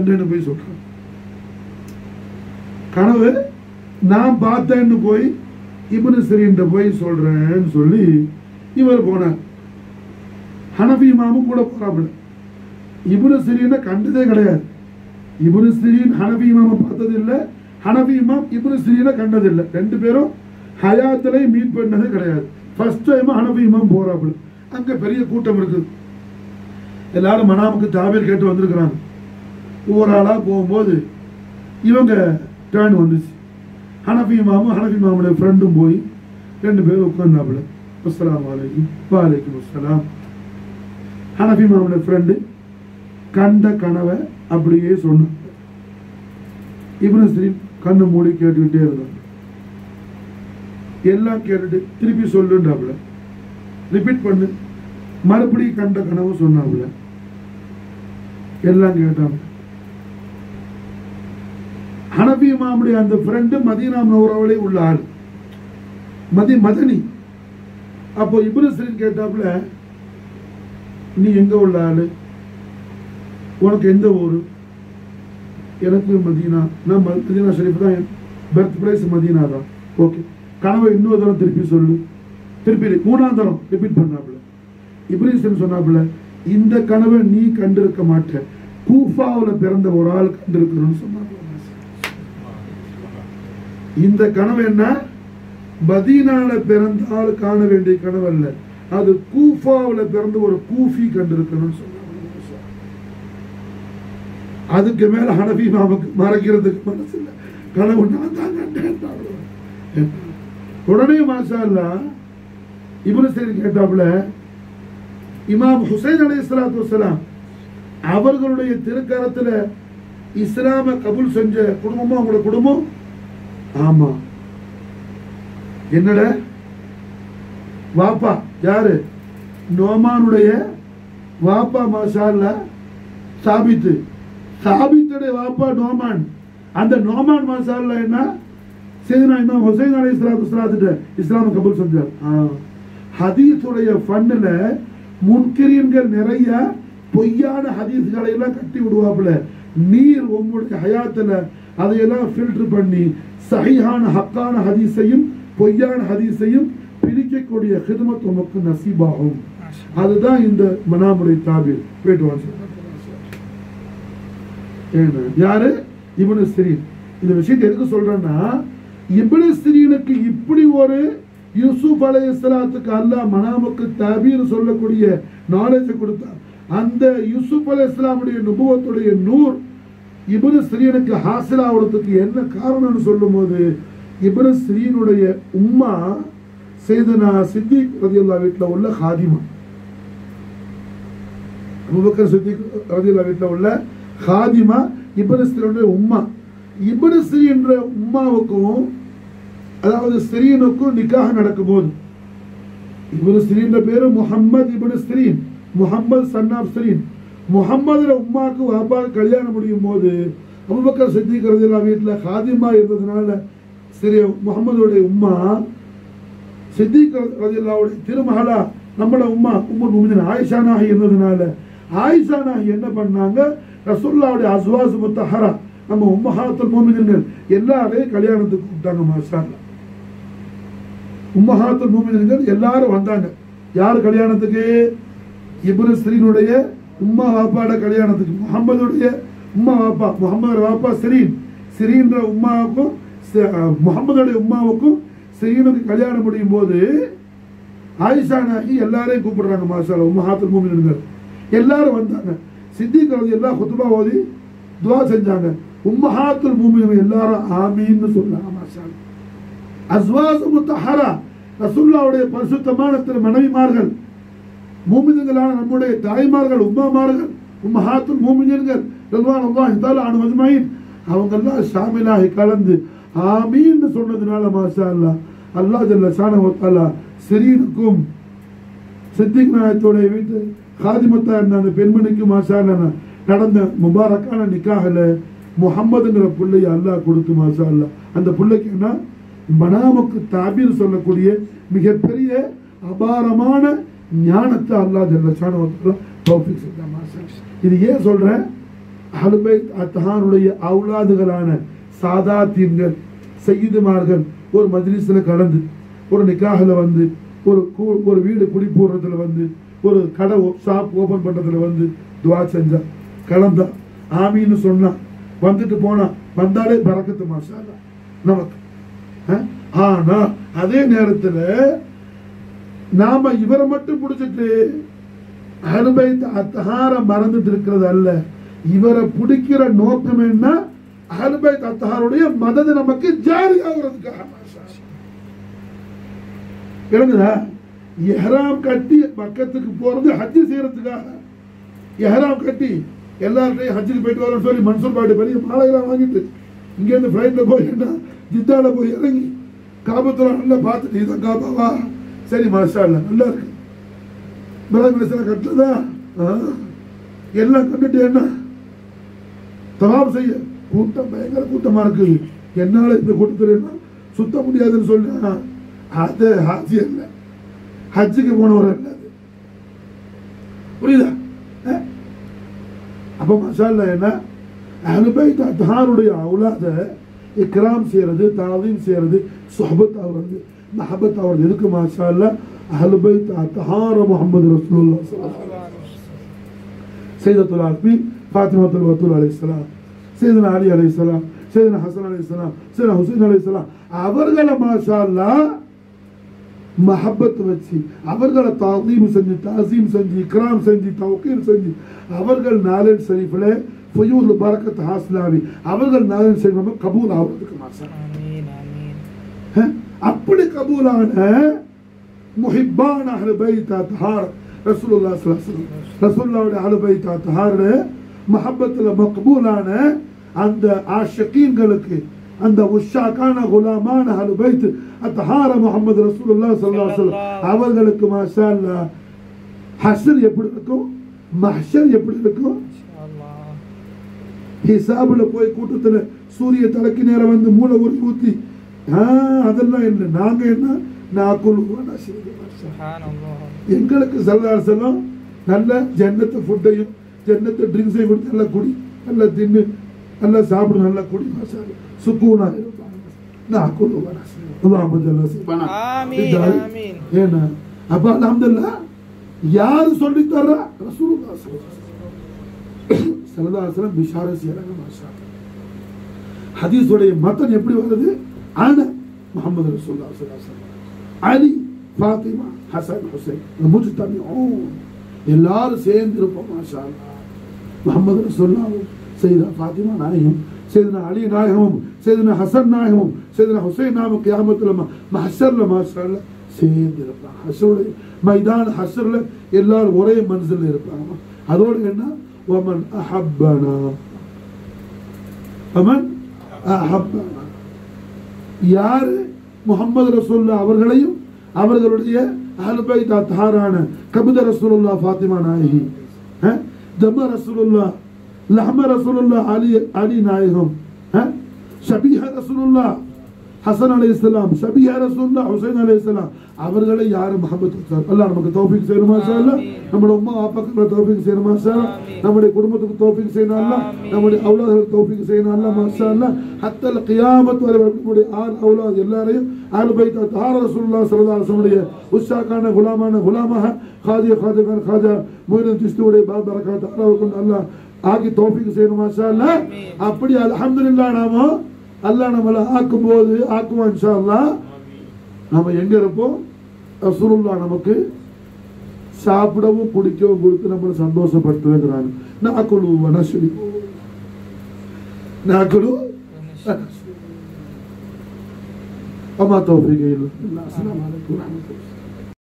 கண்டேன்னு போய் சொல்றான் கனவு நான் பார்த்தேன்னு போய் இப்னு சிரீன்ட்ட போய் சொல்றேன்னு சொல்லி இவர் போனார் ஹனஃபி இமாமும் கூட போறாப்புல இப்னு சிரீனை கண்டதே கிடையாது இப்னு சிரீன் ஹனஃபி இமாமை பார்த்தது இல்லை ஹனஃபி இமாம் இப்னு சிரீனை கண்டது இல்லை ரெண்டு பேரும் ஹயாத்திலே மீட் பண்ணது கிடையாது ஃபர்ஸ்ட் டைம் ஹனஃபி இமாம் போறாப்புல அங்க பெரிய கூட்டம் இருக்குது எல்லாரும் மனாமுக்கு தாபீர் கேட்டு வந்திருக்கிறாங்க ஒவ்வொரு ஆளா போகும்போது இவங்க டேர்ன் வந்துச்சு ஹனஃபி இமாமும் ஹனஃபி இமாமுடைய ஃப்ரெண்டும் போய் ரெண்டு பேரும் உட்கார்ந்தாப்புல அஸ்ஸலாமு அலைக்கும் வலைக்கும் அஸ்ஸலாம் ஹனஃபி இமாமுடைய ஃப்ரெண்டு கண்ட கனவை அப்படியே சொன்னாங்க இப்னு ஸ்ரீன் கண்ணு மூடி கேட்டுக்கிட்டே இருந்தாங்க எல்லாம் கேட்டுட்டு திருப்பி சொல்லுண்டாப்புல ரிப்பீட் பண்ணு மறுபடியும் கண்ட கனவு சொன்னாப்புல எல்லாம் கேட்டாங்க ஹனபி இமாமுடைய அந்த ஃப்ரெண்டு மதீனா நௌராவிலே உள்ள ஆள் மதி மதனி அப்போ இப்னு ஸ்ரீன் கேட்டாப்புல நீ எங்க உள்ள ஆளு உனக்கு எந்த ஊர் எனக்கு மதீனா நான் ம- மதீனா ஷரீஃப் தான் பர்த் பிளேஸ் மதீனா தான் ஓகே கனவை இன்னொரு தரம் திருப்பி சொல்லு திருப்பி re- மூணாம் தரம் ரிப்பீட் பண்ணாப்புல இப்ரீசன் சொன்னாப்புல இந்த கனவை நீ கண்டிருக்க மாட்ட கூஃபாவுல பிறந்த ஒரு ஆள் கண்டிருக்கணும்னு சொன்னாப்புல இந்த கனவு என்ன மதீனால பிறந்த ஆள் காண வேண்டிய கனவு அல்ல அது கூஃபாவுல பிறந்த ஒரு கூஃபி கண்டிருக்கணும்னு சொன்னாங்க அதுக்கு மேல ஹனபி மாமக்கு மறைக்கிறதுக்கு மனசு இல்லை கனவு நான் தான் கண்டேன் உடனே மாஷா அல்லா இப்னு சரீர் கேட்டாப்புல இமாம் ஹுசைன் அலி இஸ்லாத்து வசலாம் அவர்களுடைய திருக்கரத்துல இஸ்லாம கபூல் செஞ்ச குடும்பமா உங்களோட குடும்பம் ஆமா என்னட வாப்பா யாரு நோமானுடைய வாப்பா மாஷா அல்லா சாபித்து சாபித்துடைய வாப்பா நோமான் அந்த நோமான் மாஷா அல்லா என்ன செய்தினா இமாம் ஹுசைன் அலி இஸ்லாத்து இஸ்லாத்துட்ட இஸ்லாம கபூல் செஞ்சார் ஆ. ஹதீஸுடைய ஃபண்ணில் முன்கிரியன்கள் நிறைய பொய்யான ஹதீஸ்களை எல்லாம் கட்டி விடுவாப்புல நீர் உங்களுடைய ஹயாத்துல அதையெல்லாம் ஃபில்டர் பண்ணி சஹீஹான ஹக்கான ஹதீஸையும் பொய்யான ஹதீஸையும் பிரிக்கக்கூடிய ஹிதமத் உமக்கு நசீபாகும் அதுதான் இந்த மனாமுடைய தாபீர் போயிட்டு வாங்க ஏன்னா, யாரு இப்னு சிரீன் இந்த விஷயத்தை எதுக்கு சொல்றேன்னா இப்னு சிரீனுக்கு இப்படி ஒரு யூசுப் அலைஹிஸ்ஸலாத்துக்கு அல்லாஹ் மனாமுக்கு தபீர் சொல்லக்கூடிய நாலேஜ் கொடுத்தார் அந்த யூசுப் அலைஹிஸ்ஸலாமுடைய நுபுவத்துடைய நூர் இப்னு சிரீனுக்கு ஹாசில் ஆகிறதுக்கு என்ன காரணம்னு சொல்லும்போது இப்னு சிரீனுடைய உம்மா செய்தனா சித்திக் ரதியுல்லா வீட்டில் உள்ள ஹாதிமா அபூபக்கர் சித்திக் ரதியுல்லா வீட்டில் உள்ள ஹாதிமா இப்னு சிரீனுடைய உம்மா இப்னு சிரீ என்ற உம்மாவுக்கும் அதாவது சிரீனுக்கும் நிக்காக நடக்கும்போது இப்னு சிரீன்ற பேரு முஹம்மது இப்னு சிரீன் முஹம்மது சன் ஆஃப் சிரீன் முஹம்மதுல உம்மாவுக்கு வாப்பா கல்யாணம் முடியும் போது அபூபக்கர் சித்திக் ரதியுல்லா வீட்டில் ஹாதிமா இருந்ததுனால சரி முகமதுடைய உம்மா சித்திக் ரதியுல்லாவுடைய திருமகளா நம்மள உம்மா உம்மு முமினின் ஆயிஷா நாகி இருந்ததுனால ஆயிஷா நாகி என்ன பண்ணாங்க ரசூல்லாவுடைய அஸ்வாஸ் முத்தஹரா நம்ம உம்மஹாத்துல் மூமின்கள் எல்லாரையும் கல்யாணத்துக்கு கூப்பிட்டாங்க மாஷா அல்லாஹ். உம்மஹாத்துல் மூமின்கள் எல்லாரும் வந்தாங்க யார் கல்யாணத்துக்கு இப்னு ஸ்ரீனுடைய உம்மா வாப்பாட கல்யாணத்துக்கு முகம்மதுடைய உம்மா வாப்பா முகமது வாப்பா சிரீன் சிரீன்ற உம்மாவுக்கும் ச- அஹ், முகம்மதுடைய உம்மாவுக்கும் சிரீனுக்கு கல்யாணம் முடியும் போது ஆயிஷா நாகி எல்லாரையும் கூப்பிடுறாங்க மாஷா உம்மஹாத்துல் மூமின்கள் எல்லாரும் வந்தாங்க சித்திக் ரதி எல்லாம் குத்துபா ஓதி துவா செஞ்சாங்க உம்மஹாத்துல் மூமின்கள் எல்லாரும் ஆமீன்னு சொன்னாங்க மாஷா அல்லாஹ். அஸ்வாசு முத்தஹரா ரசூல்லாவுடைய பரிசுத்தமான திரு மனைவிமார்கள் மூமின்களான நம்முடைய தாய்மார்கள் உம்மாமார்கள் உம்மஹாத்துல் மூமின்கள் ரல்வான் அல்லாஹ் தாலா அனு அஜ்மாயின் அவங்கெல்லாம் ஷாமிலாகி கலந்து ஆமீன்னு சொன்னதுனால மாஷா அல்லாஹ் அல்லாஹ் ஜல்ல ஷானஹு தஆலா சிறீனுக்கும் சித்திக் நாயத்தோடைய வீட்டு ஹாதிமத்தா இருந்த அந்த பெண்மணிக்கு மாஷா அல்லாஹ் நடந்த முபாரக்கான நிக்காஹில் முஹம்மதுங்கிற பிள்ளைய அல்லாஹ் கொடுத்து மாஷா அல்லாஹ் அந்த பிள்ளைக்கு என்ன மனாமுக்கு தாபீர் சொல்லக்கூடிய மிகப்பெரிய அபாரமான ஞானத்தை அல்லாஹ் ஜல்ல ஷானஹு தஆலா தௌஃபீக் செஞ்சான் மாஷா அல்லாஹ். இது ஏன் சொல்றேன் அஹ்லுபைத் அத்தஹாருடைய அவுலாதுகளான சாதாத்தீன்கள் செய்யுதுமார்கள் ஒரு மஜ்லிஸ்ல கலந்து ஒரு நிக்காஹில் வந்து ஒரு கூ- ஒரு வீடு குடி போடுறதுல வந்து ஒரு கடை ஷாப் ஓபன் பண்றதுல வந்து துவா செஞ்சா கலந்தா ஆமின்னு சொன்னா வந்துட்டு போனா வந்தாலே பறக்கத்து மாஷா அல்லாஹ் நமக்கு அஹ்? ஆனா அதே நேரத்துல நாம இவரை மட்டும் பிடிச்சிட்டு அனுபவித்த அத்தஹார மறந்துட்டு இருக்கிறது அல்ல இவரை பிடிக்கிற நோக்கம் என்ன அனுபவித்த அத்தஹாருடைய மதது நமக்கு ஜாரி ஆகுறதுக்காக விளங்குதா எஹ்ராம் கட்டி பக்கத்துக்கு போறது ஹஜ்ஜு செய்யறதுக்காக எஹ்ராம் கட்டி எல்லார்ட்டையும் ஹஜ்ஜுக்கு போயிட்டு வரோம்னு சொல்லி மன்சூர் பாட்டு பெரிய மாலையெல்லாம் வாங்கிட்டு இங்கேருந்து ஃப்ளைட்டில் போய் என்ன ஜித்தால போய் இறங்கி காபத்துல நல்லா பார்த்துட்டு இதான் காபாவா சரி மாஷா அல்ல நல்லா இருக்கு பிரதமர் கட்டுறதா ஆ. எல்லாம் கண்டுட்டு என்ன தவாப் செய்ய கூட்டம் பயங்கர கூட்டமா இருக்குது என்னால இந்த கூட்டத்தில் என்ன சுத்த முடியாதுன்னு சொன்னா அது ஹாஜி அல்ல ஹஜ்ஜுக்கு போனவர் அல்ல அது புரியுதா அஹ்? அப்ப மசாலா என்ன அனுபவித்த அத்தாருடைய அவுலாத இக்ராம் செய்யறது தாதீம் செய்யறது சுஹபத் ஆகுறது மஹபத் ஆகுறது எதுக்கு மாஷா அஹலுபைத் அத்தஹார முகமது ரசூலுல்லாஹ் ஸல்லல்லாஹு அலைஹி வஸல்லம் சையதத்துல் ஆலமீன் ஃபாத்திமத்துல் வத்தூல் அலைஹிஸ்ஸலாம் சையதுனா அலி அலைஹிஸ்ஸலாம் சையதுனா ஹசன் அலைஹிஸ்ஸலாம் சையதுனா ஹுசைன் அலைஹிஸ்ஸலாம் அவர்களை மாஷா அல்லாஹ் மஹப்பத் வச்சு அவர்களை தாதீம் செஞ்சு தாசீம் செஞ்சு இக்ராம் செஞ்சு தௌக்கீர் செஞ்சு அவர்கள் நாலேஜ் ஷரீஃபில் ஃபயூல் பரக்கத் ஹாஸ்லாவி அவர்கள் நாலேஜ் ஷரீஃப் கபூல் ஆகிறதுக்கு மாஷா ஆமீன் ஆமீன் அஹ், அப்படி கபூலான முஹிப்பான அஹ்ல பைத் அத்ஹார் ரசூலுல்லாஹ் ஸல்லல்லாஹு அலைஹி வஸல்லம் ரசூலுல்லாஹ்வுடைய அஹ்ல பைத் அத்ஹார் மஹப்பத்துல மக்பூலான அந்த ஆஷகீன்களுக்கு அந்த உஷாக்கான குலாமான அஹ்ல பைத் அத்ஹார முஹம்மது ரசூலுல்லாஹ் ஸல்லல்லாஹு அலைஹி வஸல்லம் அவர்களுக்கு மாஷா அல்லாஹ் ஹஸ்ர் எப்படி இருக்கும் மஹ்ஷர் எப்படி இருக்கும் இன்ஷா அல்லாஹ் ஹிசாபுல போய் கூட்டத்துல சூரிய தலைக்கு நேரம் வந்து மூளை ஊற்றி ஊத்தி ஆ, அதெல்லாம் இல்லை நாங்க என்ன நாக்குள் சுப்ஹானல்லாஹ் எங்களுக்கு சல்லார் செல்லம் நல்ல ஜன்னத்து ஃபுட்டையும் ஜன்னத்து ட்ரிங்க்ஸையும் கொடுத்து நல்லா குடி நல்லா தின்னு நல்லா சாப்பிடு நல்லா குடி மசாலா சுக்கூனா இருப்பாங்க நாக்குள் ஆமீன் ஆமீன் ஏன்னா அப்ப அல்ஹம்துலில்லாஹ் யாரு சொல்லி தர்றா ரசூலுல்லாஹ் ஸல்லல்லாஹு அலைஹி வஸல்லம் பிஷாரா செய்யறாங்க மாஷா ஹதீஸுடைய மத்தன் எப்படி வருது ஆன முஹம்மது ரசூலுல்லாஹ் ஸல்லல்லாஹு அலைஹி வஸல்லம் அலி ஃபாத்திமா ஹசன் ஹுசைன் முஜ்தமிஊன் எல்லாரும் சேர்ந்து இருப்போம் மாஷா அல்லாஹ் முகமது ரசூல்லாவும் செய்தா ஃபாத்திமா நாயகம் செய்தனா அலி நாயகமும் செய்தனா ஹசன் நாயகமும் செய்தனா ஹுசைன் நாம கியாமத்துல மஹஷர்ல மாஷா அல்லாஹ் சேர்ந்து இருப்பாங்க ஹஷருடைய மைதான ஹஷர்ல எல்லாரும் ஒரே மனசில் இருப்பாங்க அதோடு என்ன ومن أحبنا ومن أحبنا யாரு முகமது ரசூல்லா அவர்களையும் அவர்களுடைய அஹ்லுபைத் அத்ஹாரான கபித ரசூலுல்லா ஃபாத்திமா நாயகி அஹ், ஜம்ம ரசூலுல்லா லஹம ரசூலுல்லா அலி அலி நாயகம் அஹ், ஷபீஹ ரசூலுல்லா ஹசன் அலைஹிஸ்ஸலாம் ஷபீஹ ரசூலுல்லா ஹுசைன் அலைஹிஸ்ஸலாம் அவர்களை யாரு முகமது அல்லாஹ் நமக்கு தௌஃபீக் செய்யணுமா இன்ஷா அல்லாஹ் ஆமீன். நம்முடைய உம்மா அப்பாக்களை தௌஃபீக் செய்யணுமா இன்ஷா அல்லாஹ் ஆமீன். நம்முடைய குடும்பத்துக்கு தௌஃபீக் செய்யணும் அல்லாஹ் ஆமீன். நம்முடைய அவுலாதுகளுக்கு தௌஃபீக் செய்யணும் அல்லாஹ் மாஷா அல்லாஹ் ஹத்தல் கியாமத் வரை நம்முடைய ஆள் அவுலாத் எல்லாரையும் ஆல் பைத் தார ரசூலுல்லாஹ் ஸல்லல்லாஹு அலைஹி வஸல்லம் உஸ்ஸாக்கான குலாமான குலாமாக காதிய காதிகான் காஜா மொய்னுல் சிஸ்தியுடைய பாப் பரக்காத் அல்லாஹ் கொண்டு அல்லாஹ் ஆக்கி தௌஃபீக் செய்யணும் மாஷா அல்லாஹ் ஆமீன். அப்படி அல்ஹம்துலில்லாஹ் நாம அல்லாஹ் நம்மளை ஆக்கும்போது ஆக்குவான் இன்ஷா அல்லாஹ் நம்ம எங்க இருப்போம் ரசூலுல்லாஹ் நமக்கு சாப்பிடவும் குடிக்கவும் கொடுத்து நம்மளை சந்தோஷப்படுத்துவேங்கிறாங்க நாக்குழு வனஸ்வரி நாக்குழு وما توفيقي الا بالله السلام عليكم ورحمه الله